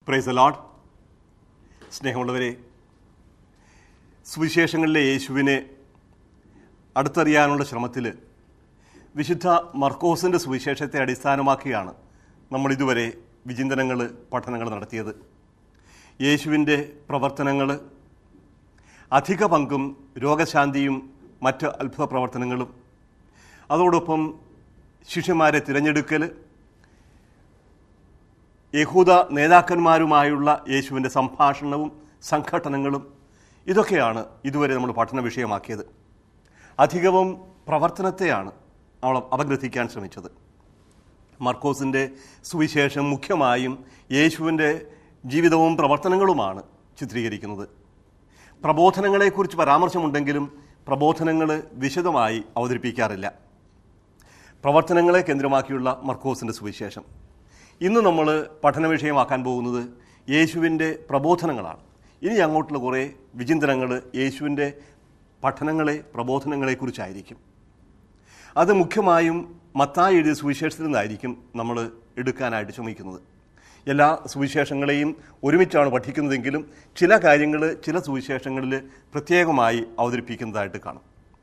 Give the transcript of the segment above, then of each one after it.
price load സ്നേഹമുള്ളവരെ സുവിശേഷങ്ങളിലെ യേശുവിനെ അടുത്തറിയാനുള്ള ശ്രമത്തിൽ വിശുദ്ധ മർക്കോസിൻ്റെ സുവിശേഷത്തെ അടിസ്ഥാനമാക്കിയാണ് നമ്മൾ ഇതുവരെ വിചിന്തനങ്ങൾ പഠനങ്ങൾ നടത്തിയത് യേശുവിൻ്റെ പ്രവർത്തനങ്ങൾ അധിക പങ്കും രോഗശാന്തിയും മറ്റ് അത്ഭുത പ്രവർത്തനങ്ങളും അതോടൊപ്പം ശിഷ്യന്മാരെ തിരഞ്ഞെടുക്കൽ യഹൂദ നേതാക്കന്മാരുമായുള്ള യേശുവിൻ്റെ സംഭാഷണവും സംഘട്ടനങ്ങളും ഇതൊക്കെയാണ് ഇതുവരെ നമ്മൾ പഠന വിഷയമാക്കിയത് അധികവും പ്രവർത്തനത്തെയാണ് അവൾ അപഗ്രഥിക്കാൻ ശ്രമിച്ചത് മർക്കോസിൻ്റെ സുവിശേഷം മുഖ്യമായും യേശുവിൻ്റെ ജീവിതവും പ്രവർത്തനങ്ങളുമാണ് ചിത്രീകരിക്കുന്നത് പ്രബോധനങ്ങളെക്കുറിച്ച് പരാമർശമുണ്ടെങ്കിലും പ്രബോധനങ്ങൾ വിശദമായി അവതരിപ്പിക്കാറില്ല പ്രവർത്തനങ്ങളെ കേന്ദ്രമാക്കിയുള്ള മർക്കോസിൻ്റെ സുവിശേഷം ഇന്ന് നമ്മൾ പഠന വിഷയമാക്കാൻ പോകുന്നത് യേശുവിൻ്റെ പ്രബോധനങ്ങളാണ് ഇനി അങ്ങോട്ടുള്ള കുറേ വിചിന്തനങ്ങൾ യേശുവിൻ്റെ പഠനങ്ങളെ പ്രബോധനങ്ങളെക്കുറിച്ചായിരിക്കും അത് മുഖ്യമായും മത്തായി എഴുതിയ സുവിശേഷത്തിൽ നിന്നായിരിക്കും നമ്മൾ എടുക്കാനായിട്ട് ശ്രമിക്കുന്നത് എല്ലാ സുവിശേഷങ്ങളെയും ഒരുമിച്ചാണ് പഠിക്കുന്നതെങ്കിലും ചില കാര്യങ്ങൾ ചില സുവിശേഷങ്ങളിൽ പ്രത്യേകമായി അവതരിപ്പിക്കുന്നതായിട്ട് കാണും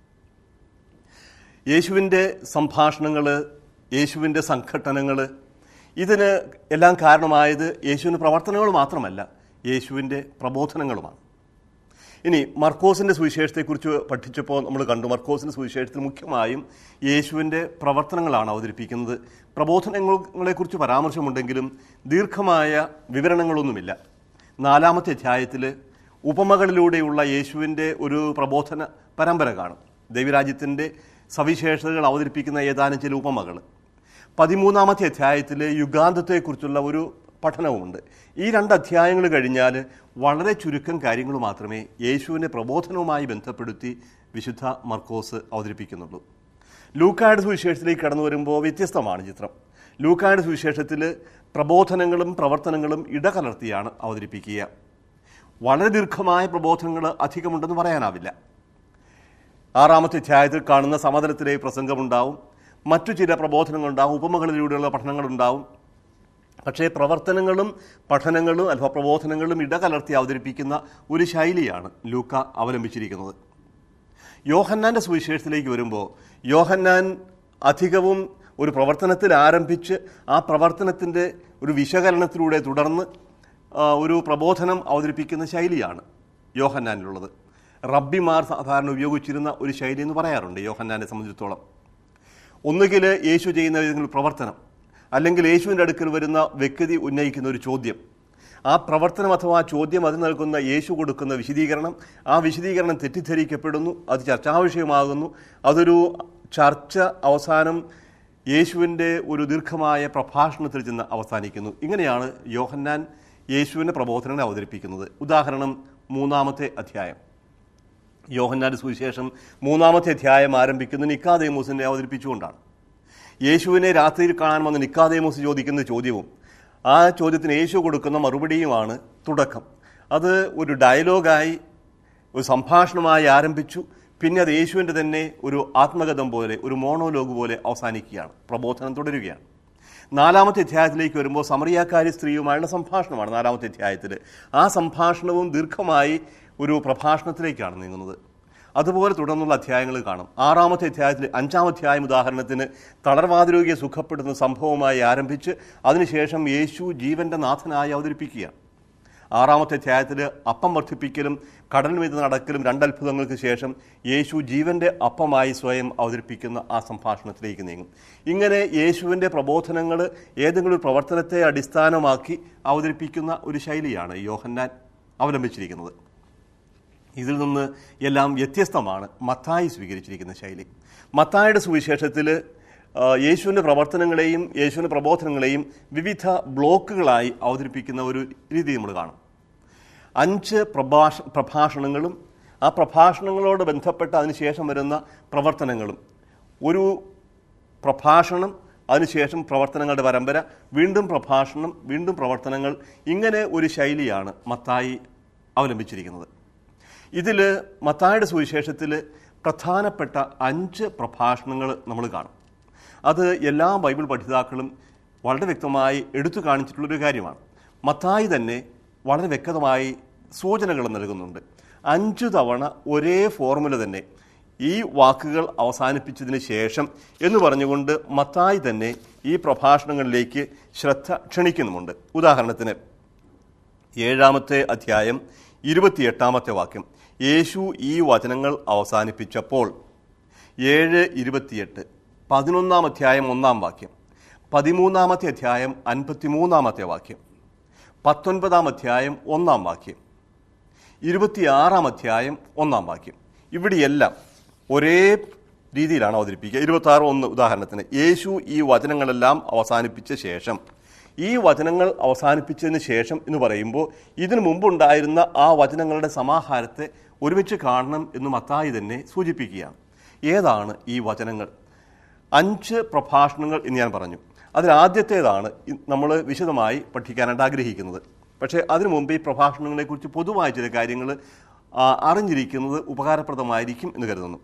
യേശുവിൻ്റെ സംഭാഷണങ്ങൾ യേശുവിൻ്റെ സംഘട്ടനങ്ങൾ ഇതിന് എല്ലാം കാരണമായത് യേശുവിൻ്റെ പ്രവർത്തനങ്ങൾ മാത്രമല്ല യേശുവിൻ്റെ പ്രബോധനങ്ങളുമാണ് ഇനി മർക്കോസിൻ്റെ സുവിശേഷത്തെക്കുറിച്ച് പഠിച്ചപ്പോൾ നമ്മൾ കണ്ടു മർക്കോസിൻ്റെ സുവിശേഷത്തിൽ മുഖ്യമായും യേശുവിൻ്റെ പ്രവർത്തനങ്ങളാണ് അവതരിപ്പിക്കുന്നത് പ്രബോധനങ്ങളെക്കുറിച്ച് പരാമർശമുണ്ടെങ്കിലും ദീർഘമായ വിവരണങ്ങളൊന്നുമില്ല നാലാമത്തെ അധ്യായത്തിൽ ഉപമകളിലൂടെയുള്ള യേശുവിൻ്റെ ഒരു പ്രബോധന പരമ്പര കാണും ദൈവരാജ്യത്തിൻ്റെ സവിശേഷതകൾ അവതരിപ്പിക്കുന്ന ഏതാനും ചില ഉപമകൾ പതിമൂന്നാമത്തെ അധ്യായത്തിൽ യുഗാന്തത്തെക്കുറിച്ചുള്ള ഒരു പഠനവുമുണ്ട് ഈ രണ്ട് അധ്യായങ്ങൾ കഴിഞ്ഞാൽ വളരെ ചുരുക്കം കാര്യങ്ങൾ മാത്രമേ യേശുവിൻ്റെ പ്രബോധനവുമായി ബന്ധപ്പെടുത്തി വിശുദ്ധ മർക്കോസ് അവതരിപ്പിക്കുന്നുള്ളൂ ലൂക്കായുടെ സുവിശേഷത്തിലേക്ക് കടന്നു വരുമ്പോൾ വ്യത്യസ്തമാണ് ചിത്രം ലൂക്കായുടെ സുവിശേഷത്തിൽ പ്രബോധനങ്ങളും പ്രവർത്തനങ്ങളും ഇടകലർത്തിയാണ് അവതരിപ്പിക്കുക വളരെ ദീർഘമായ പ്രബോധനങ്ങൾ അധികമുണ്ടെന്ന് പറയാനാവില്ല ആറാമത്തെ അധ്യായത്തിൽ കാണുന്ന സമതലത്തിലെ പ്രസംഗമുണ്ടാവും മറ്റു ചില പ്രബോധനങ്ങളുണ്ടാവും ഉപമകളിലൂടെയുള്ള പഠനങ്ങളുണ്ടാവും പക്ഷേ പ്രവർത്തനങ്ങളും പഠനങ്ങളും അഥവാ പ്രബോധനങ്ങളും ഇടകലർത്തി അവതരിപ്പിക്കുന്ന ഒരു ശൈലിയാണ് ലൂക്ക അവലംബിച്ചിരിക്കുന്നത് യോഹന്നാൻ്റെ സുവിശേഷത്തിലേക്ക് വരുമ്പോൾ യോഹന്നാൻ അധികവും ഒരു പ്രവർത്തനത്തിൽ ആരംഭിച്ച് ആ പ്രവർത്തനത്തിൻ്റെ ഒരു വിശകലനത്തിലൂടെ തുടർന്ന് ആ, ഒരു പ്രബോധനം അവതരിപ്പിക്കുന്ന ശൈലിയാണ് യോഹന്നാനിലുള്ളത് റബ്ബിമാർ സാധാരണ ഉപയോഗിച്ചിരുന്ന ഒരു ശൈലി എന്ന് പറയാറുണ്ട് യോഹന്നാനെ സംബന്ധിച്ചിടത്തോളം ഒന്നുകിൽ യേശു ചെയ്യുന്ന ഏതെങ്കിലും പ്രവർത്തനം അല്ലെങ്കിൽ യേശുവിൻ്റെ അടുക്കൽ വരുന്ന വ്യക്തി ഉന്നയിക്കുന്ന ഒരു ചോദ്യം ആ പ്രവർത്തനം അഥവാ ചോദ്യം അത് നൽകുന്ന യേശു കൊടുക്കുന്ന വിശദീകരണം ആ വിശദീകരണം തെറ്റിദ്ധരിക്കപ്പെടുന്നു അത് ചർച്ചാ വിഷയമാകുന്നു അതൊരു ചർച്ച അവസാനം യേശുവിൻ്റെ ഒരു ദീർഘമായ പ്രഭാഷണത്തിൽ ചെന്ന് അവസാനിക്കുന്നു ഇങ്ങനെയാണ് യോഹന്നാൻ യേശുവിൻ്റെ പ്രബോധനങ്ങൾ അവതരിപ്പിക്കുന്നത് ഉദാഹരണം മൂന്നാമത്തെ അധ്യായം യോഹന്നാന്റെ സുവിശേഷം മൂന്നാമത്തെ അധ്യായം ആരംഭിക്കുന്ന നിക്കാദേമോസിനെ അവതരിപ്പിച്ചുകൊണ്ടാണ് യേശുവിനെ രാത്രിയിൽ കാണാൻ വന്ന നിക്കാദേമോസ് ചോദിക്കുന്ന ചോദ്യവും ആ ചോദ്യത്തിന് യേശു കൊടുക്കുന്ന മറുപടിയുമാണ് തുടക്കം അത് ഒരു ഡയലോഗായി ഒരു സംഭാഷണമായി ആരംഭിച്ചു പിന്നെ അത് യേശുവിൻ്റെ തന്നെ ഒരു ആത്മകഥം പോലെ ഒരു മോണോലോഗ് പോലെ അവസാനിക്കുകയാണ് പ്രബോധനം തുടരുകയാണ് നാലാമത്തെ അധ്യായത്തിലേക്ക് വരുമ്പോൾ സമറിയാക്കാരി സ്ത്രീയുമായുള്ള സംഭാഷണമാണ് നാലാമത്തെ അധ്യായത്തിൽ ആ സംഭാഷണവും ദീർഘമായി ഒരു പ്രഭാഷണത്തിലേക്കാണ് നീങ്ങുന്നത് അതുപോലെ തുടർന്നുള്ള അധ്യായങ്ങൾ കാണും ആറാമത്തെ അധ്യായത്തിൽ അഞ്ചാം അധ്യായം ഉദാഹരണത്തിന് തളർവാതിരോഗിയെ സുഖപ്പെടുന്ന സംഭവമായി ആരംഭിച്ച് അതിനുശേഷം യേശു ജീവന്റെ നാഥനായി അവതരിപ്പിക്കുകയാണ് ആറാമത്തെ അധ്യായത്തിൽ അപ്പം വർദ്ധിപ്പിക്കലും കടൽ മീത് നടക്കലും രണ്ടത്ഭുതങ്ങൾക്ക് ശേഷം യേശു ജീവന്റെ അപ്പമായി സ്വയം അവതരിപ്പിക്കുന്ന ആ സംഭാഷണത്തിലേക്ക് നീങ്ങും ഇങ്ങനെ യേശുവിൻ്റെ പ്രബോധനങ്ങൾ ഏതെങ്കിലും ഒരു പ്രവർത്തനത്തെ അടിസ്ഥാനമാക്കി അവതരിപ്പിക്കുന്ന ഒരു ശൈലിയാണ് യോഹന്നാൻ അവലംബിച്ചിരിക്കുന്നത് ഇതിൽ നിന്ന് എല്ലാം വ്യത്യസ്തമാണ് മത്തായി സ്വീകരിച്ചിരിക്കുന്ന ശൈലി മത്തായുടെ സുവിശേഷത്തിൽ ആ, യേശുവിൻ്റെ പ്രവർത്തനങ്ങളെയും യേശുവിൻ്റെ പ്രബോധനങ്ങളെയും വിവിധ ബ്ലോക്കുകളായി അവതരിപ്പിക്കുന്ന ഒരു രീതി നമ്മൾ കാണും അഞ്ച് പ്രഭാഷ പ്രഭാഷണങ്ങളും ആ പ്രഭാഷണങ്ങളോട് ബന്ധപ്പെട്ട അതിനുശേഷം വരുന്ന പ്രവർത്തനങ്ങളും ഒരു പ്രഭാഷണം അതിനുശേഷം പ്രവർത്തനങ്ങളുടെ പരമ്പര വീണ്ടും പ്രഭാഷണം വീണ്ടും പ്രവർത്തനങ്ങൾ ഇങ്ങനെ ഒരു ശൈലിയാണ് മത്തായി അവലംബിച്ചിരിക്കുന്നത് ഇതിൽ മത്തായുടെ സുവിശേഷത്തിൽ പ്രധാനപ്പെട്ട അഞ്ച് പ്രഭാഷണങ്ങൾ നമ്മൾ കാണും അത് എല്ലാ ബൈബിൾ പഠിതാക്കളും വളരെ വ്യക്തമായി എടുത്തു കാണിച്ചിട്ടുള്ളൊരു കാര്യമാണ് മത്തായി തന്നെ വളരെ വ്യക്തമായി സൂചനകൾ നൽകുന്നുണ്ട് അഞ്ചു തവണ ഒരേ ഫോർമുല തന്നെ ഈ വാക്കുകൾ അവസാനിപ്പിച്ചതിന് ശേഷം എന്ന് പറഞ്ഞുകൊണ്ട് മത്തായി തന്നെ ഈ പ്രഭാഷണങ്ങളിലേക്ക് ശ്രദ്ധ ക്ഷണിക്കുന്നുമുണ്ട് ഉദാഹരണത്തിന് ഏഴാമത്തെ അധ്യായം ഇരുപത്തിയെട്ടാമത്തെ വാക്യം യേശു ഈ വചനങ്ങൾ അവസാനിപ്പിച്ചപ്പോൾ ഏഴ് ഇരുപത്തിയെട്ട് പതിനൊന്നാം അധ്യായം ഒന്നാം വാക്യം പതിമൂന്നാമത്തെ അധ്യായം അൻപത്തിമൂന്നാമത്തെ വാക്യം പത്തൊൻപതാം അധ്യായം ഒന്നാം വാക്യം ഇരുപത്തിയാറാം അധ്യായം ഒന്നാം വാക്യം ഇവിടെയെല്ലാം ഒരേ രീതിയിലാണ് അവതരിപ്പിക്കുക ഇരുപത്തി ആറ് ഒന്ന് ഉദാഹരണത്തിന് യേശു ഈ വചനങ്ങളെല്ലാം അവസാനിപ്പിച്ച ശേഷം ഈ വചനങ്ങൾ അവസാനിപ്പിച്ചതിന് ശേഷം എന്ന് പറയുമ്പോൾ ഇതിനു മുമ്പുണ്ടായിരുന്ന ആ വചനങ്ങളുടെ സമാഹാരത്തെ ഒരുമിച്ച് കാണണം എന്ന് മത്തായി തന്നെ സൂചിപ്പിക്കുകയാണ് ഏതാണ് ഈ വചനങ്ങൾ അഞ്ച് പ്രഭാഷണങ്ങൾ എന്ന് ഞാൻ പറഞ്ഞു അതിൽ ആദ്യത്തേതാണ് നമ്മൾ വിശദമായി പഠിക്കാനായിട്ട് ആഗ്രഹിക്കുന്നത് പക്ഷേ അതിനു മുമ്പ് ഈ പ്രഭാഷണങ്ങളെക്കുറിച്ച് പൊതുവായ ചില കാര്യങ്ങൾ ആ, അറിഞ്ഞിരിക്കുന്നത് ഉപകാരപ്രദമായിരിക്കും എന്ന് കരുതുന്നു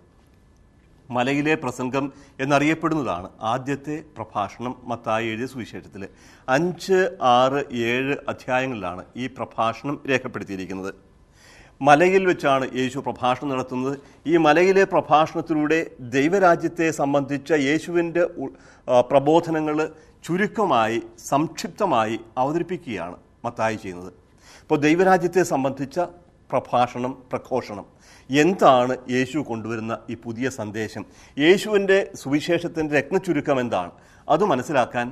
മലയിലെ പ്രസംഗം എന്നറിയപ്പെടുന്നതാണ് ആദ്യത്തെ പ്രഭാഷണം മത്തായി എഴുതിയ സുവിശേഷത്തിൽ അഞ്ച് ആറ് ഏഴ് അധ്യായങ്ങളിലാണ് ഈ പ്രഭാഷണം രേഖപ്പെടുത്തിയിരിക്കുന്നത് മലയിൽ വെച്ചാണ് യേശു പ്രഭാഷണം നടത്തുന്നത് ഈ മലയിലെ പ്രഭാഷണത്തിലൂടെ ദൈവരാജ്യത്തെ സംബന്ധിച്ച യേശുവിൻ്റെ പ്രബോധനങ്ങൾ ചുരുക്കമായി സംക്ഷിപ്തമായി അവതരിപ്പിക്കുകയാണ് മത്തായി ചെയ്യുന്നത് അപ്പോൾ ദൈവരാജ്യത്തെ സംബന്ധിച്ച പ്രഭാഷണം പ്രഘോഷണം എന്താണ് യേശു കൊണ്ടുവരുന്ന ഈ പുതിയ സന്ദേശം യേശുവിൻ്റെ സുവിശേഷത്തിൻ്റെ രത്നചുരുക്കം എന്താണ് അത് മനസ്സിലാക്കാൻ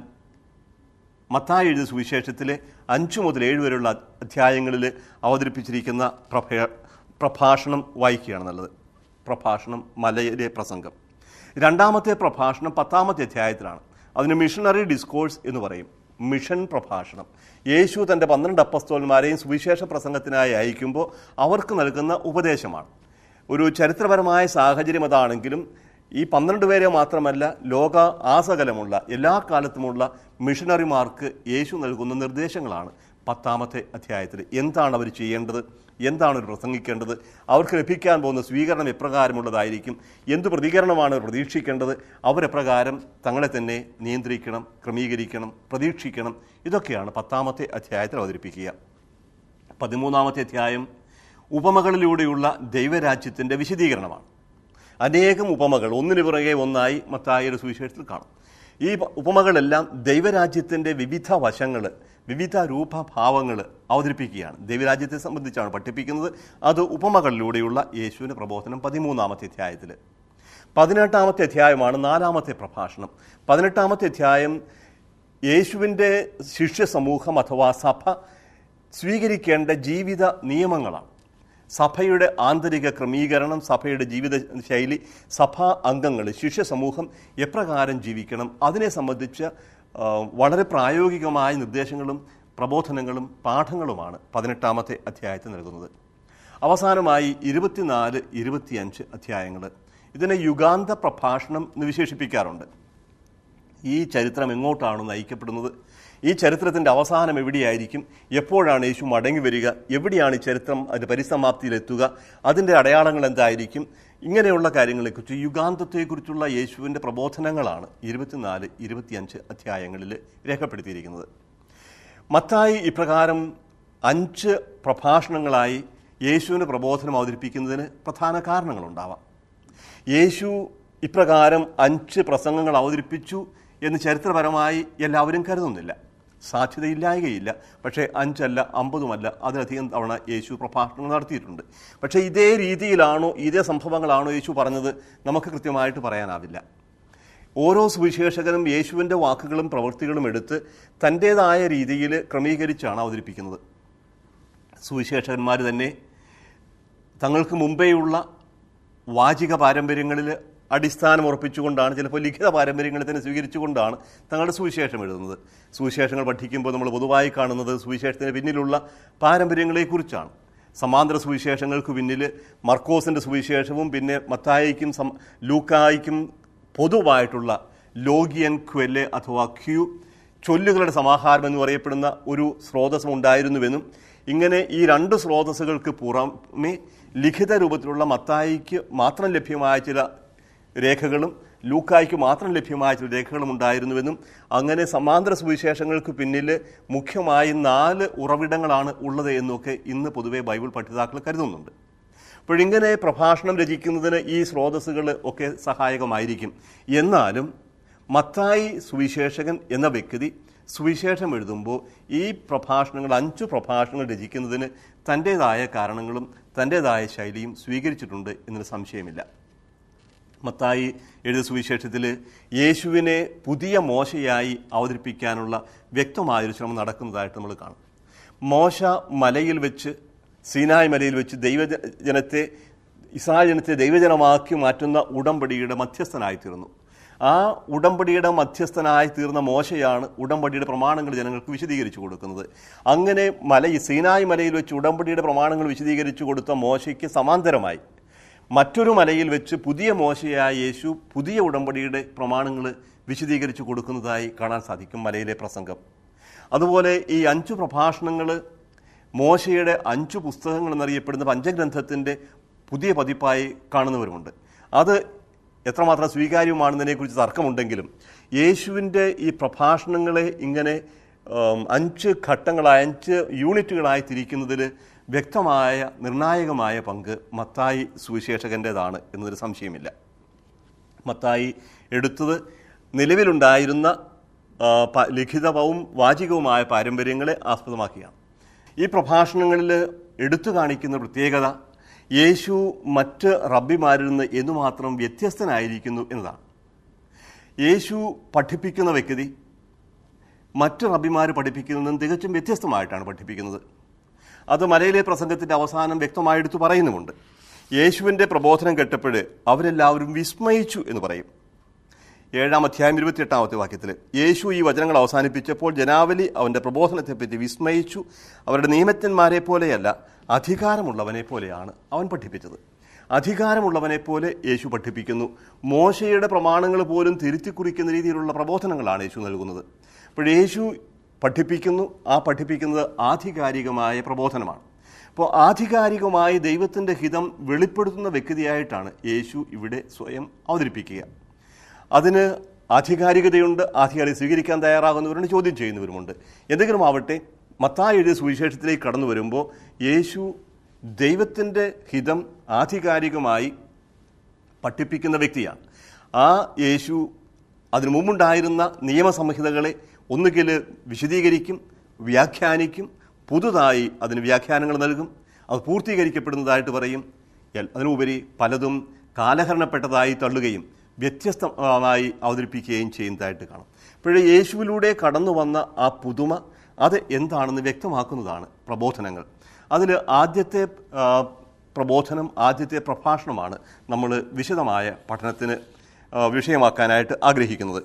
മത്തായി എഴുതിയ സുവിശേഷത്തിലെ അഞ്ചു മുതൽ ഏഴ് വരെയുള്ള അധ്യായങ്ങളിൽ അവതരിപ്പിച്ചിരിക്കുന്ന പ്രഭ പ്രഭാഷണം വായിക്കുകയാണ് നല്ലത് പ്രഭാഷണം മലയിലെ പ്രസംഗം രണ്ടാമത്തെ പ്രഭാഷണം പത്താമത്തെ അധ്യായത്തിലാണ് അതിന് മിഷണറി ഡിസ്കോഴ്സ് എന്ന് പറയും മിഷൻ പ്രഭാഷണം യേശു തൻ്റെ പന്ത്രണ്ട് അപ്പസ്തോന്മാരെയും സുവിശേഷ പ്രസംഗത്തിനായി അയക്കുമ്പോൾ അവർക്ക് നൽകുന്ന ഉപദേശമാണ് ഒരു ചരിത്രപരമായ സാഹചര്യം അതാണെങ്കിലും ഈ പന്ത്രണ്ട് പേരെ മാത്രമല്ല ലോക ആസകലമുള്ള എല്ലാ കാലത്തുമുള്ള മിഷണറിമാർക്ക് യേശു നൽകുന്ന നിർദ്ദേശങ്ങളാണ് പത്താമത്തെ അധ്യായത്തിൽ എന്താണ് അവർ ചെയ്യേണ്ടത് എന്താണ് അവർ പ്രസംഗിക്കേണ്ടത് അവർക്ക് ലഭിക്കാൻ പോകുന്ന സ്വീകരണം എപ്രകാരമുള്ളതായിരിക്കും എന്ത് പ്രതികരണമാണ് അവർ പ്രതീക്ഷിക്കേണ്ടത് അവരെപ്രകാരം തങ്ങളെ തന്നെ നിയന്ത്രിക്കണം ക്രമീകരിക്കണം പ്രതീക്ഷിക്കണം ഇതൊക്കെയാണ് പത്താമത്തെ അധ്യായത്തിൽ അവതരിപ്പിക്കുക പതിമൂന്നാമത്തെ അധ്യായം ഉപമകളിലൂടെയുള്ള ദൈവരാജ്യത്തിൻ്റെ വിശദീകരണമാണ് അനേകം ഉപമകൾ ഒന്നിനു പുറകെ ഒന്നായി മത്തായിയുടെ സുവിശേഷത്തിൽ കാണും ഈ ഉപമകളെല്ലാം ദൈവരാജ്യത്തിൻ്റെ വിവിധ വശങ്ങൾ വിവിധ രൂപഭാവങ്ങൾ അവതരിപ്പിക്കുകയാണ് ദൈവരാജ്യത്തെ സംബന്ധിച്ചാണ് പഠിപ്പിക്കുന്നത് അത് ഉപമകളിലൂടെയുള്ള യേശുവിൻ്റെ പ്രബോധനം പതിമൂന്നാമത്തെ അധ്യായത്തിൽ പതിനെട്ടാമത്തെ അധ്യായമാണ് നാലാമത്തെ പ്രഭാഷണം പതിനെട്ടാമത്തെ അധ്യായം യേശുവിൻ്റെ ശിഷ്യ സമൂഹം അഥവാ സഭ സ്വീകരിക്കേണ്ട ജീവിത നിയമങ്ങളാണ് സഭയുടെ ആന്തരിക ക്രമീകരണം സഭയുടെ ജീവിത ശൈലി സഭാ അംഗങ്ങൾ ശിഷ്യ സമൂഹം എപ്രകാരം ജീവിക്കണം അതിനെ സംബന്ധിച്ച് ആ, വളരെ പ്രായോഗികമായ നിർദ്ദേശങ്ങളും പ്രബോധനങ്ങളും പാഠങ്ങളുമാണ് പതിനെട്ടാമത്തെ അധ്യായത്തിൽ നൽകുന്നത് അവസാനമായി ഇരുപത്തിനാല് ഇരുപത്തിയഞ്ച് അധ്യായങ്ങൾ ഇതിനെ യുഗാന്ത പ്രഭാഷണം എന്ന് വിശേഷിപ്പിക്കാറുണ്ട് ഈ ചരിത്രം എങ്ങോട്ടാണ് നയിക്കപ്പെടുന്നത് ഈ ചരിത്രത്തിൻ്റെ അവസാനം എവിടെയായിരിക്കും എപ്പോഴാണ് യേശു മടങ്ങി വരിക എവിടെയാണ് ഈ ചരിത്രം അതിൻ്റെ പരിസമാപ്തിയിലെത്തുക അതിൻ്റെ അടയാളങ്ങൾ എന്തായിരിക്കും ഇങ്ങനെയുള്ള കാര്യങ്ങളെക്കുറിച്ച് യുഗാന്തത്തെക്കുറിച്ചുള്ള യേശുവിൻ്റെ പ്രബോധനങ്ങളാണ് ഇരുപത്തിനാല് ഇരുപത്തിയഞ്ച് അധ്യായങ്ങളിൽ രേഖപ്പെടുത്തിയിരിക്കുന്നത് മത്തായി ഇപ്രകാരം അഞ്ച് പ്രഭാഷണങ്ങളായി യേശുവിൻ്റെ പ്രബോധനം അവതരിപ്പിക്കുന്നതിന് പ്രധാന കാരണങ്ങളുണ്ടാവാം യേശു ഇപ്രകാരം അഞ്ച് പ്രസംഗങ്ങൾ അവതരിപ്പിച്ചു എന്ന് ചരിത്രപരമായി എല്ലാവരും കരുതുന്നില്ല സാധ്യതയില്ലായകയില്ല പക്ഷേ അഞ്ചല്ല അമ്പതുമല്ല അതിലധികം തവണ യേശു പ്രഭാഷണങ്ങൾ നടത്തിയിട്ടുണ്ട് പക്ഷേ ഇതേ രീതിയിലാണോ ഇതേ സംഭവങ്ങളാണോ യേശു പറഞ്ഞത് നമുക്ക് കൃത്യമായിട്ട് പറയാനാവില്ല ഓരോ സുവിശേഷകനും യേശുവിൻ്റെ വാക്കുകളും പ്രവൃത്തികളും എടുത്ത് തൻ്റേതായ രീതിയിൽ ക്രമീകരിച്ചാണ് അവതരിപ്പിക്കുന്നത് സുവിശേഷകന്മാർ തന്നെ തങ്ങൾക്ക് മുമ്പേയുള്ള വാചിക പാരമ്പര്യങ്ങളിൽ അടിസ്ഥാനം ഉറപ്പിച്ചുകൊണ്ടാണ് ചിലപ്പോൾ ലിഖിത പാരമ്പര്യങ്ങളെ തന്നെ സ്വീകരിച്ചുകൊണ്ടാണ് തങ്ങളുടെ സുവിശേഷം എഴുതുന്നത് സുവിശേഷങ്ങൾ പഠിക്കുമ്പോൾ നമ്മൾ പൊതുവായി കാണുന്നത് സുവിശേഷത്തിന് പിന്നിലുള്ള പാരമ്പര്യങ്ങളെക്കുറിച്ചാണ് സമാന്തര സുവിശേഷങ്ങൾക്ക് പിന്നിൽ മർക്കോസിൻ്റെ സുവിശേഷവും പിന്നെ മത്തായിക്കും സം ലൂക്കായിക്കും പൊതുവായിട്ടുള്ള ലോഗിയൻ ക്വെല്ലെ അഥവാ ക്യൂ ചൊല്ലുകളുടെ സമാഹാരം എന്ന് പറയപ്പെടുന്ന ഒരു സ്രോതസ്സം ഉണ്ടായിരുന്നുവെന്നും ഇങ്ങനെ ഈ രണ്ട് സ്രോതസ്സുകൾക്ക് പുറമെ ലിഖിത രൂപത്തിലുള്ള മത്തായിക്ക് മാത്രം ലഭ്യമായ ചില രേഖകളും ലൂക്കായ്ക്ക് മാത്രം ലഭ്യമായ ചില രേഖകളും ഉണ്ടായിരുന്നുവെന്നും അങ്ങനെ സമാന്തര സുവിശേഷങ്ങൾക്ക് പിന്നിൽ മുഖ്യമായി നാല് ഉറവിടങ്ങളാണ് ഉള്ളത് എന്നൊക്കെ ഇന്ന് പൊതുവെ ബൈബിൾ പഠിതാക്കൾ കരുതുന്നുണ്ട് അപ്പോഴിങ്ങനെ പ്രഭാഷണം രചിക്കുന്നതിന് ഈ സ്രോതസ്സുകൾ ഒക്കെ സഹായകമായിരിക്കും എന്നാലും മത്തായി സുവിശേഷകൻ എന്ന വ്യക്തി സുവിശേഷം എഴുതുമ്പോൾ ഈ പ്രഭാഷണങ്ങൾ അഞ്ചു പ്രഭാഷണങ്ങൾ രചിക്കുന്നതിന് തൻ്റേതായ കാരണങ്ങളും തൻ്റേതായ ശൈലിയും സ്വീകരിച്ചിട്ടുണ്ട് എന്നൊരു സംശയമില്ല മത്തായി എഴുതിയ സുവിശേഷത്തിൽ യേശുവിനെ പുതിയ മോശയായി അവതരിപ്പിക്കാനുള്ള വ്യക്തമായൊരു ശ്രമം നടക്കുന്നതായിട്ട് നമ്മൾ കാണും മോശ മലയിൽ വെച്ച് സീനായ് മലയിൽ വെച്ച് ദൈവജനത്തെ ഇസ്രായേൽ ജനത്തെ ദൈവജനമാക്കി മാറ്റുന്ന ഉടമ്പടിയുടെ മധ്യസ്ഥനായി തീർന്നു ആ ഉടമ്പടിയുടെ മധ്യസ്ഥനായി തീർന്ന മോശയാണ് ഉടമ്പടിയുടെ പ്രമാണങ്ങൾ ജനങ്ങൾക്ക് വിശദീകരിച്ചു കൊടുക്കുന്നത് അങ്ങനെ മല സീനായ് മലയിൽ വെച്ച് ഉടമ്പടിയുടെ പ്രമാണങ്ങൾ വിശദീകരിച്ചു കൊടുത്ത മോശയ്ക്ക് സമാന്തരമായി മറ്റൊരു മലയിൽ വെച്ച് പുതിയ മോശയായ യേശു പുതിയ ഉടമ്പടിയുടെ പ്രമാണങ്ങൾ വിശദീകരിച്ചു കൊടുക്കുന്നതായി കാണാൻ സാധിക്കും മലയിലെ പ്രസംഗം അതുപോലെ ഈ അഞ്ചു പ്രഭാഷണങ്ങൾ മോശയുടെ അഞ്ചു പുസ്തകങ്ങൾ എന്നറിയപ്പെടുന്ന പഞ്ചഗ്രന്ഥത്തിൻ്റെ പുതിയ പതിപ്പായി കാണുന്നവരുമുണ്ട് അത് എത്രമാത്രം സ്വീകാര്യമാണെന്നതിനെക്കുറിച്ച് തർക്കമുണ്ടെങ്കിലും യേശുവിൻ്റെ ഈ പ്രഭാഷണങ്ങളെ ഇങ്ങനെ ഉം, അഞ്ച് ഘട്ടങ്ങളായി അഞ്ച് യൂണിറ്റുകളായി തിരിക്കുന്നതിൽ വ്യക്തമായ നിർണായകമായ പങ്ക് മത്തായി സുവിശേഷകൻ്റേതാണ് എന്നതൊരു സംശയമില്ല മത്തായി എടുത്തത് നിലവിലുണ്ടായിരുന്ന ആ, പ- ലിഖിതവും വാചികവുമായ പാരമ്പര്യങ്ങളെ ആസ്പദമാക്കിയാണ് ഈ പ്രഭാഷണങ്ങളിൽ എടുത്തു കാണിക്കുന്ന പ്രത്യേകത യേശു മറ്റ് റബ്ബിമാരിൽ നിന്ന് എന്നുമാത്രം വ്യത്യസ്തനായിരിക്കുന്നു എന്നതാണ് യേശു പഠിപ്പിക്കുന്ന വ്യക്തി മറ്റ് റബ്ബിമാർ പഠിപ്പിക്കുന്നതും തികച്ചും വ്യത്യസ്തമായിട്ടാണ് പഠിപ്പിക്കുന്നത് അത് മലയിലെ പ്രസംഗത്തിൻ്റെ അവസാനം വ്യക്തമായി എടുത്തു പറയുന്നുമുണ്ട് യേശുവിൻ്റെ പ്രബോധനം കേട്ടപ്പോൾ അവരെല്ലാവരും വിസ്മയിച്ചു എന്ന് പറയും ഏഴാം അധ്യായം ഇരുപത്തിയെട്ടാമത്തെ വാക്യത്തിൽ യേശു ഈ വചനങ്ങൾ അവസാനിപ്പിച്ചപ്പോൾ ജനാവലി അവൻ്റെ പ്രബോധനത്തെപ്പറ്റി വിസ്മയിച്ചു അവരുടെ നിയമജ്ഞന്മാരെ പോലെയല്ല അധികാരമുള്ളവനെ പോലെയാണ് അവൻ പഠിപ്പിച്ചത് അധികാരമുള്ളവനെ പോലെ യേശു പഠിപ്പിക്കുന്നു മോശയുടെ പ്രമാണങ്ങൾ പോലും തിരുത്തി കുറിക്കുന്ന രീതിയിലുള്ള പ്രബോധനങ്ങളാണ് യേശു നൽകുന്നത് അപ്പോൾ യേശു പഠിപ്പിക്കുന്നു ആ പഠിപ്പിക്കുന്നത് ആധികാരികമായ പ്രബോധനമാണ് അപ്പോൾ ആധികാരികമായി ദൈവത്തിൻ്റെ ഹിതം വെളിപ്പെടുത്തുന്ന വ്യക്തിയായിട്ടാണ് യേശു ഇവിടെ സ്വയം അവതരിപ്പിക്കുക അതിന് ആധികാരികതയുണ്ട് ആധികാരിക സ്വീകരിക്കാൻ തയ്യാറാകുന്നവരുണ്ട് ചോദ്യം ചെയ്യുന്നവരുമുണ്ട് എന്തെങ്കിലും ആവട്ടെ മത്തായി എഴുതിയ സുവിശേഷത്തിലേക്ക് കടന്നു വരുമ്പോൾ യേശു ദൈവത്തിൻ്റെ ഹിതം ആധികാരികമായി പഠിപ്പിക്കുന്ന വ്യക്തിയാണ് ആ യേശു അതിനു മുമ്പുണ്ടായിരുന്ന നിയമസംഹിതകളെ ഒന്നുകിൽ വിശദീകരിക്കും വ്യാഖ്യാനിക്കും പുതുതായി അതിന് വ്യാഖ്യാനങ്ങൾ നൽകും അത് പൂർത്തീകരിക്കപ്പെടുന്നതായിട്ട് പറയും എൽ- അതിനുപരി പലതും കാലഹരണപ്പെട്ടതായി തള്ളുകയും വ്യത്യസ്തമായി അവതരിപ്പിക്കുകയും ചെയ്യുന്നതായിട്ട് കാണാം ഇപ്പോഴേ യേശുവിലൂടെ കടന്നു വന്ന ആ പുതുമ അത് എന്താണെന്ന് വ്യക്തമാക്കുന്നതാണ് പ്രബോധനങ്ങൾ അതിൽ ആദ്യത്തെ ആ, പ്രബോധനം ആദ്യത്തെ പ്രഭാഷണമാണ് നമ്മൾ വിശദമായ പഠനത്തിന് ആ, വിഷയമാക്കാനായിട്ട് ആഗ്രഹിക്കുന്നത്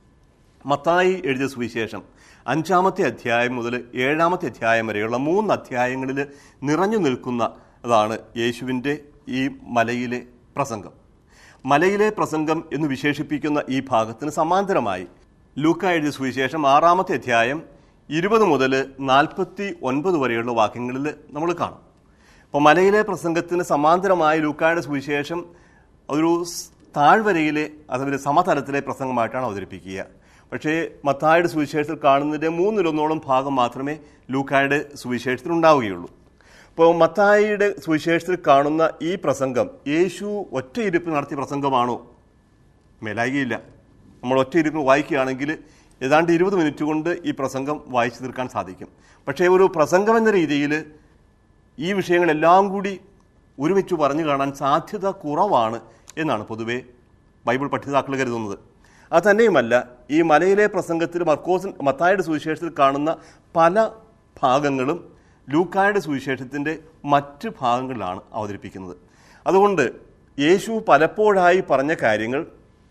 മത്തായി എഴുതിയ സുവിശേഷം അഞ്ചാമത്തെ അധ്യായം മുതൽ ഏഴാമത്തെ അധ്യായം വരെയുള്ള മൂന്ന് അധ്യായങ്ങളിൽ നിറഞ്ഞു നിൽക്കുന്നതാണ് യേശുവിൻ്റെ ഈ മലയിലെ പ്രസംഗം മലയിലെ പ്രസംഗം എന്ന് വിശേഷിപ്പിക്കുന്ന ഈ ഭാഗത്തിന് സമാന്തരമായി ലൂക്ക എഴുതിയ സുവിശേഷം ആറാമത്തെ അധ്യായം ഇരുപത് മുതൽ നാൽപ്പത്തി ഒൻപത് വരെയുള്ള വാക്യങ്ങളിൽ നമ്മൾ കാണും അപ്പോൾ മലയിലെ പ്രസംഗത്തിന് സമാന്തരമായ ലൂക്കായുടെ സുവിശേഷം ഒരു സ് താഴ്വരയിലെ അതുപോലെ സമതലത്തിലെ പ്രസംഗമായിട്ടാണ് അവതരിപ്പിക്കുക പക്ഷേ മത്തായുടെ സുവിശേഷത്തിൽ കാണുന്നതിൻ്റെ മൂന്നിലൊന്നോളം ഭാഗം മാത്രമേ ലൂക്കായുടെ സുവിശേഷത്തിൽ ഉണ്ടാവുകയുള്ളൂ അപ്പോൾ മത്തായിയുടെ സുവിശേഷത്തിൽ കാണുന്ന ഈ പ്രസംഗം യേശു ഒറ്റ ഇരുപ്പ് നടത്തിയ പ്രസംഗമാണോ മേലായികയില്ല നമ്മൾ ഒറ്റ ഇരുപ്പ് വായിക്കുകയാണെങ്കിൽ ഏതാണ്ട് ഇരുപത് മിനിറ്റ് കൊണ്ട് ഈ പ്രസംഗം വായിച്ചു തീർക്കാൻ സാധിക്കും പക്ഷേ ഒരു പ്രസംഗം എന്ന രീതിയിൽ ഈ വിഷയങ്ങളെല്ലാം കൂടി ഒരുമിച്ച് പറഞ്ഞു കാണാൻ സാധ്യത കുറവാണ് എന്നാണ് പൊതുവെ ബൈബിൾ പഠിതാക്കൾ കരുതുന്നത് അത് തന്നെയുമല്ല ഈ മലയിലെ പ്രസംഗത്തിൽ മർക്കോസ് മത്തായുടെ സുവിശേഷത്തിൽ കാണുന്ന പല ഭാഗങ്ങളും ലൂക്കായുടെ സുവിശേഷത്തിൻ്റെ മറ്റ് ഭാഗങ്ങളിലാണ് അവതരിപ്പിക്കുന്നത് അതുകൊണ്ട് യേശു പലപ്പോഴായി പറഞ്ഞ കാര്യങ്ങൾ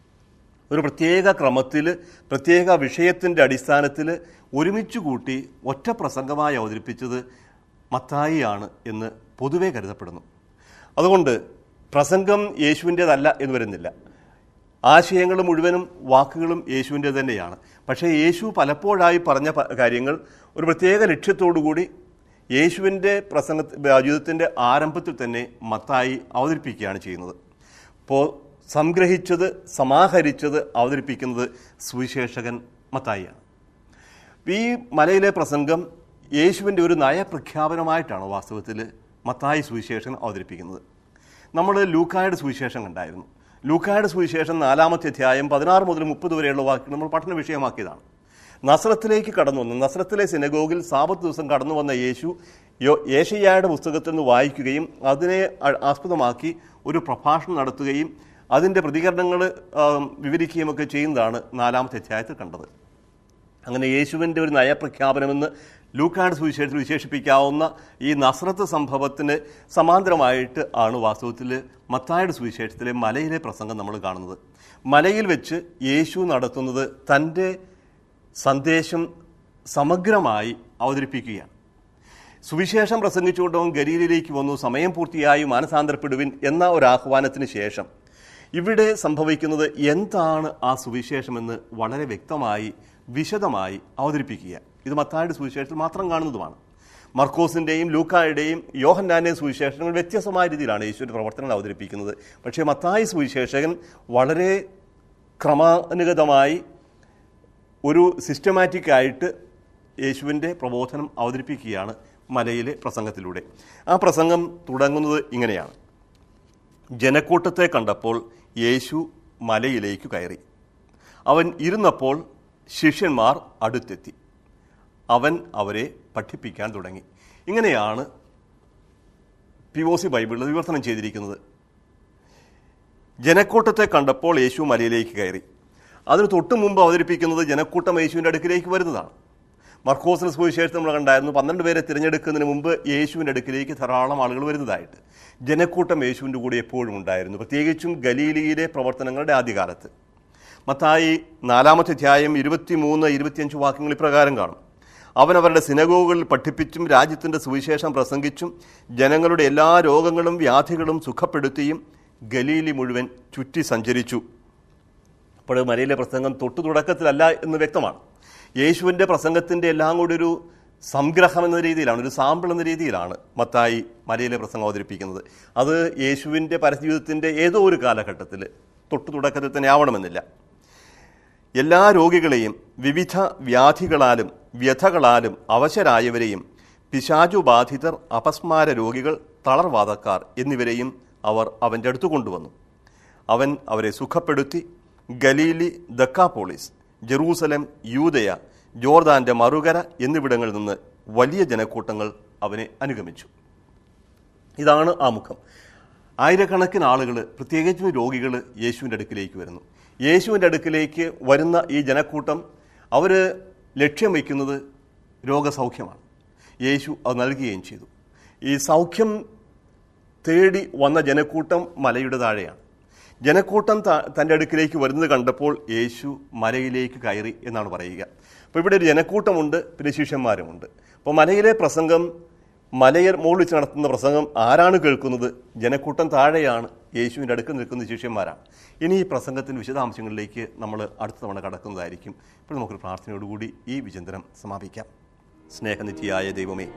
ഒരു പ്രത്യേക ക്രമത്തിൽ പ്രത്യേക വിഷയത്തിൻ്റെ അടിസ്ഥാനത്തിൽ ഒരുമിച്ച് കൂട്ടി ഒറ്റ പ്രസംഗമായി അവതരിപ്പിച്ചത് മത്തായിയാണ് എന്ന് പൊതുവെ കരുതപ്പെടുന്നു അതുകൊണ്ട് പ്രസംഗം യേശുവിൻ്റേതല്ല എന്ന് വരുന്നില്ല ആശയങ്ങൾ മുഴുവനും വാക്കുകളും യേശുവിൻ്റെ തന്നെയാണ് പക്ഷേ യേശു പലപ്പോഴായി പറഞ്ഞ പ- കാര്യങ്ങൾ ഒരു പ്രത്യേക ലക്ഷ്യത്തോടു കൂടി യേശുവിൻ്റെ പ്രസംഗ ജീവിതത്തിൻ്റെ ആരംഭത്തിൽ തന്നെ മത്തായി അവതരിപ്പിക്കുകയാണ് ചെയ്യുന്നത് അപ്പോൾ സംഗ്രഹിച്ചത് സമാഹരിച്ചത് അവതരിപ്പിക്കുന്നത് സുവിശേഷകൻ മത്തായിയാണ് ഈ മലയിലെ പ്രസംഗം യേശുവിൻ്റെ ഒരു നയപ്രഖ്യാപനമായിട്ടാണ് വാസ്തവത്തിൽ മത്തായി സുവിശേഷൻ അവതരിപ്പിക്കുന്നത് നമ്മൾ ലൂക്കായുടെ സുവിശേഷം കണ്ടായിരുന്നു ലൂക്കായുടെ സുവിശേഷം നാലാമത്തെ അധ്യായം പതിനാറ് മുതൽ മുപ്പത് വരെയുള്ള വാക്കുകൾ നമ്മൾ പഠന വിഷയമാക്കിയതാണ് നസ്രത്തിലേക്ക് കടന്നു വന്നു നസ്രത്തിലെ സിനഗോഗിൽ സാപത്ത് ദിവസം കടന്നു വന്ന യേശു യോ ഏഷയ്യായുടെ പുസ്തകത്തിൽ നിന്ന് വായിക്കുകയും അതിനെ ആ- ആസ്പദമാക്കി ഒരു പ്രഭാഷണം നടത്തുകയും അതിൻ്റെ പ്രതികരണങ്ങൾ വിവരിക്കുകയും ഒക്കെ ചെയ്യുന്നതാണ് നാലാമത്തെ അധ്യായത്തിൽ കണ്ടത് അങ്ങനെ യേശുവിൻ്റെ ഒരു നയപ്രഖ്യാപനമെന്ന് ലൂക്കാട് സുവിശേഷത്തിൽ വിശേഷിപ്പിക്കാവുന്ന ഈ നസ്രത്ത് സംഭവത്തിന് സമാന്തരമായിട്ട് ആണ് വാസ്തവത്തിൽ മത്തായുടെ സുവിശേഷത്തിലെ മലയിലെ പ്രസംഗം നമ്മൾ കാണുന്നത് മലയിൽ വെച്ച് യേശു നടത്തുന്നത് തൻ്റെ സന്ദേശം സമഗ്രമായി അവതരിപ്പിക്കുകയാണ് സുവിശേഷം പ്രസംഗിച്ചുകൊണ്ട് അവൻ ഗലീലയിലേക്ക് വന്നു സമയം പൂർത്തിയായി മാനസാന്തരപ്പെടുവിൻ എന്ന ഒരു ആഹ്വാനത്തിന് ശേഷം ഇവിടെ സംഭവിക്കുന്നത് എന്താണ് ആ സുവിശേഷമെന്ന് വളരെ വ്യക്തമായി വിശദമായി അവതരിപ്പിക്കുക ഇത് മത്തായുടെ സുവിശേഷത്തിൽ മാത്രം കാണുന്നതുമാണ് മർക്കോസിൻ്റെയും ലൂക്കായുടെയും യോഹന്നാൻ്റെയും സുവിശേഷങ്ങൾ വ്യത്യസ്തമായ രീതിയിലാണ് യേശുവിൻ്റെ പ്രവർത്തനങ്ങൾ അവതരിപ്പിക്കുന്നത് പക്ഷേ മത്തായി സുവിശേഷകൻ വളരെ ക്രമാനുഗതമായി ഒരു സിസ്റ്റമാറ്റിക് ആയിട്ട് യേശുവിൻ്റെ പ്രബോധനം അവതരിപ്പിക്കുകയാണ് മലയിലെ പ്രസംഗത്തിലൂടെ ആ പ്രസംഗം തുടങ്ങുന്നത് ഇങ്ങനെയാണ് ജനക്കൂട്ടത്തെ കണ്ടപ്പോൾ യേശു മലയിലേക്ക് കയറി അവൻ ഇരുന്നപ്പോൾ ശിഷ്യന്മാർ അടുത്തെത്തി അവൻ അവരെ പഠിപ്പിക്കാൻ തുടങ്ങി ഇങ്ങനെയാണ് പി ഒ സി ബൈബിളിൽ വിവർത്തനം ചെയ്തിരിക്കുന്നത് ജനക്കൂട്ടത്തെ കണ്ടപ്പോൾ യേശു മലയിലേക്ക് കയറി അതിന് തൊട്ടു മുമ്പ് അവതരിപ്പിക്കുന്നത് ജനക്കൂട്ടം യേശുവിൻ്റെ അടുക്കിലേക്ക് വരുന്നതാണ് മർക്കോസിന് സുവിശേഷത്തിൽ നമ്മൾ കണ്ടായിരുന്നു പന്ത്രണ്ട് പേരെ തിരഞ്ഞെടുക്കുന്നതിന് മുമ്പ് യേശുവിൻ്റെ അടുക്കിലേക്ക് ധാരാളം ആളുകൾ വരുന്നതായിട്ട് ജനക്കൂട്ടം യേശുവിൻ്റെ കൂടെ എപ്പോഴും ഉണ്ടായിരുന്നു പ്രത്യേകിച്ചും ഗലീലിയിലെ പ്രവർത്തനങ്ങളുടെ ആദ്യകാലത്ത് മത്തായി നാലാമത്തെ അധ്യായം ഇരുപത്തിമൂന്ന് ഇരുപത്തിയഞ്ച് വാക്യങ്ങൾ ഇപ്രകാരം കാണും അവൻ അവരുടെ സിനഗോഗുകളിൽ പഠിപ്പിച്ചും രാജ്യത്തിൻ്റെ സുവിശേഷം പ്രസംഗിച്ചും ജനങ്ങളുടെ എല്ലാ രോഗങ്ങളും വ്യാധികളും സുഖപ്പെടുത്തിയും ഗലീലി മുഴുവൻ ചുറ്റി സഞ്ചരിച്ചു അപ്പോൾ മലയിലെ പ്രസംഗം തൊട്ടു തുടക്കത്തിലല്ല എന്ന് വ്യക്തമാണ് യേശുവിൻ്റെ പ്രസംഗത്തിൻ്റെ എല്ലാം കൂടി ഒരു സംഗ്രഹം എന്ന രീതിയിലാണ് ഒരു സാമ്പിൾ എന്ന രീതിയിലാണ് മത്തായി മലയിലെ പ്രസംഗം അവതരിപ്പിക്കുന്നത് അത് യേശുവിൻ്റെ പരജീവിതത്തിൻ്റെ ഏതോ ഒരു കാലഘട്ടത്തിൽ തൊട്ടു തുടക്കത്തിൽ തന്നെ ആവണമെന്നില്ല എല്ലാ രോഗികളെയും വിവിധ വ്യാധികളാലും വ്യഥകളാലും അവശരായവരെയും പിശാചുബാധിതർ അപസ്മാര രോഗികൾ തളർവാദക്കാർ എന്നിവരെയും അവർ അവൻ്റെ അടുത്ത് കൊണ്ടുവന്നു അവൻ അവരെ സുഖപ്പെടുത്തി ഗലീലി ദക്കാപോളിസ് ജെറൂസലം യൂതയ ജോർദാന്റെ മറുകര എന്നിവിടങ്ങളിൽ നിന്ന് വലിയ ജനക്കൂട്ടങ്ങൾ അവനെ അനുഗമിച്ചു ഇതാണ് ആ മുഖം ആയിരക്കണക്കിന് ആളുകൾ പ്രത്യേകിച്ചും രോഗികൾ യേശുവിൻ്റെ അടുക്കിലേക്ക് വരുന്നു യേശുവിൻ്റെ അടുക്കിലേക്ക് വരുന്ന ഈ ജനക്കൂട്ടം അവർ ലക്ഷ്യം വയ്ക്കുന്നത് രോഗസൗഖ്യമാണ് യേശു അത് നൽകുകയും ചെയ്തു ഈ സൗഖ്യം തേടി വന്ന ജനക്കൂട്ടം മലയുടെ താഴെയാണ് ജനക്കൂട്ടം ത- തൻ്റെ അടുക്കിലേക്ക് വരുന്നത് കണ്ടപ്പോൾ യേശു മലയിലേക്ക് കയറി എന്നാണ് പറയുക അപ്പോൾ ഇവിടെ ഒരു ജനക്കൂട്ടമുണ്ട് പിന്നെ ശിഷ്യന്മാരുമുണ്ട് അപ്പോൾ മലയിലെ പ്രസംഗം മലയർ മുകളിൽ വെച്ച് നടത്തുന്ന പ്രസംഗം ആരാണ് കേൾക്കുന്നത് ജനക്കൂട്ടം താഴെയാണ് യേശുവിൻ്റെ അടുക്ക് നിൽക്കുന്ന ശിഷ്യന്മാരാണ് ഇനി ഈ പ്രസംഗത്തിൻ്റെ വിശദാംശങ്ങളിലേക്ക് നമ്മൾ അടുത്ത തവണ കടക്കുന്നതായിരിക്കും ഇപ്പോൾ നമുക്കൊരു പ്രാർത്ഥനയോടുകൂടി ഈ വിചിന്തനം സമാപിക്കാം സ്നേഹനിധിയായ ദൈവമേ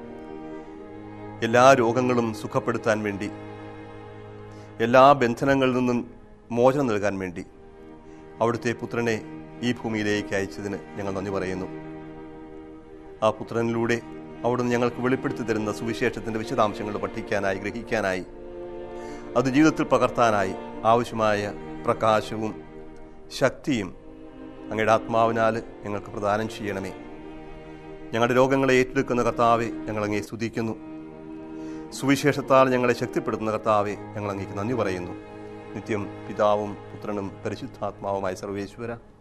എല്ലാ രോഗങ്ങളും സുഖപ്പെടുത്താൻ വേണ്ടി എല്ലാ ബന്ധനങ്ങളിൽ നിന്നും മോചനം നൽകാൻ വേണ്ടി അവിടുത്തെ പുത്രനെ ഈ ഭൂമിയിലേക്ക് അയച്ചതിന് ഞങ്ങൾ നന്ദി പറയുന്നു ആ പുത്രനിലൂടെ അവിടുന്ന് ഞങ്ങൾക്ക് വെളിപ്പെടുത്തി തരുന്ന സുവിശേഷത്തിന്റെ വിശദാംശങ്ങൾ പഠിക്കാനായി ഗ്രഹിക്കാനായി അത് ജീവിതത്തിൽ പകർത്താനായി ആവശ്യമായ പ്രകാശവും ശക്തിയും അങ്ങയുടെ ആത്മാവിനാൽ ഞങ്ങൾക്ക് പ്രദാനം ചെയ്യണമേ ഞങ്ങളുടെ രോഗങ്ങളെ ഏറ്റെടുക്കുന്ന കർത്താവെ ഞങ്ങൾ അങ്ങേ സ്തുതിക്കുന്നു സുവിശേഷത്താൽ ഞങ്ങളെ ശക്തിപ്പെടുത്തുന്ന കർത്താവെ ഞങ്ങൾ അങ്ങേക്ക് നന്ദി പറയുന്നു നിത്യം പിതാവും പുത്രനും പരിശുദ്ധാത്മാവുമായ സർവേശ്വര